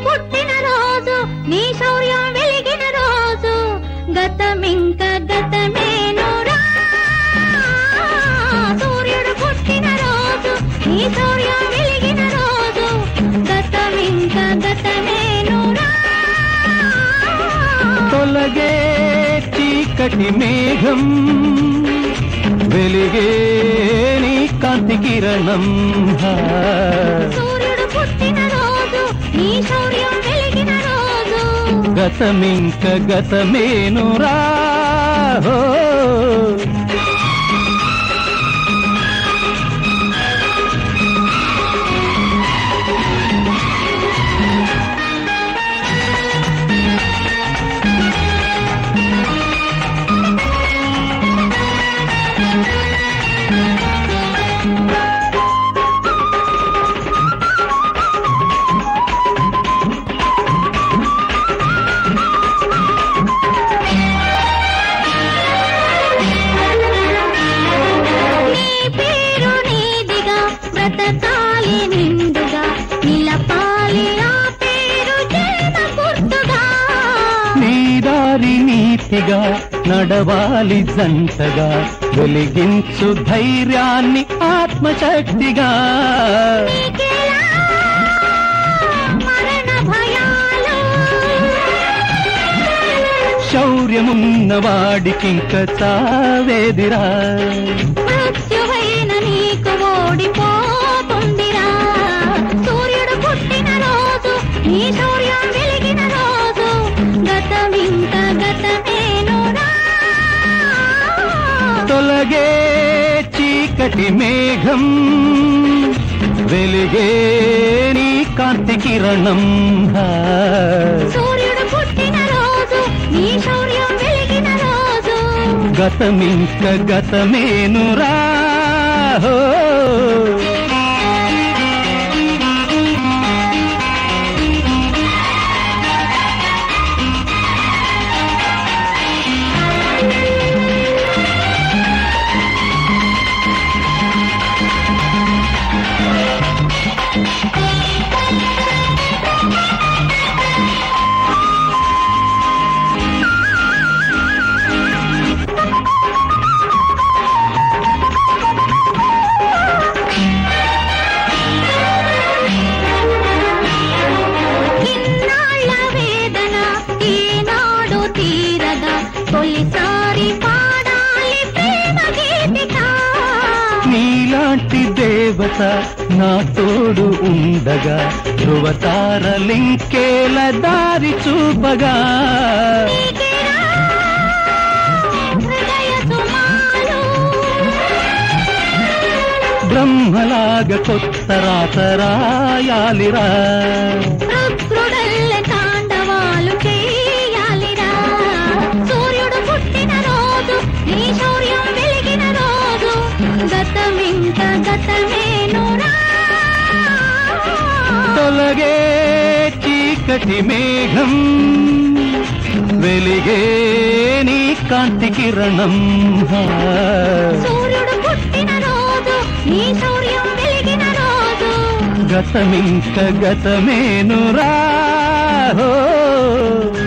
పుట్టిన రోజు నీ శౌర్యం వెలిగిన రోజు గతమింక గతమేనురా సూర్యుడు పుట్టిన రోజు నీ శౌర్యం వెలిగిన రోజు గతమింక గతమేనురా తొలగే చీకటి మేఘం వెలిగే నీ కాంతి కిరణం హా. సూర్యుడు పుట్టిన రోజు నీ శౌర్యం వెలిగిన రోజు గతమింక గతమేనురా హో. నీ పేరు నీదిగా బ్రతకాలి నిండుగా నిలపాలి ఆ పేరు జన్మ గుర్తుగా నీ దారి నీతిగా నడవాలి జంటగా వెలిగించు ధైర్యాన్ని ఆత్మశక్తిగా నీకేలా మరణ భయాలు శౌర్యమున్న వాడికింక చావేదిరా మృత్యువైన నీకు ఓడిపోతుందిరా సూర్యుడు పుట్టిన రోజు నీ శౌర్యం వెలిగిన రోజు గతమింక గతమేనురా తొలగే చీకటి మేఘం వెలిగే నీ కాంతి కిరణం హా. సూర్యుడు పుట్టిన రోజు నీ శౌర్యం వెలిగిన రోజు గతమింక గతమేనురా హో. ఇన్నాళ్ళ వేదన ఈనాడు తీరగా తొలిసారి పాడాలి ప్రేమ గీతిక నీలాంటి దేవత నా తోడు ఉండగా ధృవతారలింకేల దారి చూపగా నీకేరా హృదయ సుమాలు బ్రహ్మలాగా కొత్త రాత రాయాలిరా రుద్రుడల్లె తాండవాలు చేయాలిరా సూర్యుడు పుట్టిన రోజు నీ శౌర్యం వెలిగిన రోజు గతమింక గతమేనురా తొలగే చీకటి మేఘం వెలిగే నీ కాంతి కిరణం హా. సూర్యుడు పుట్టిన రోజు నీ శౌర్యం వెలిగిన రోజు గతమింక గతమేనురా హో.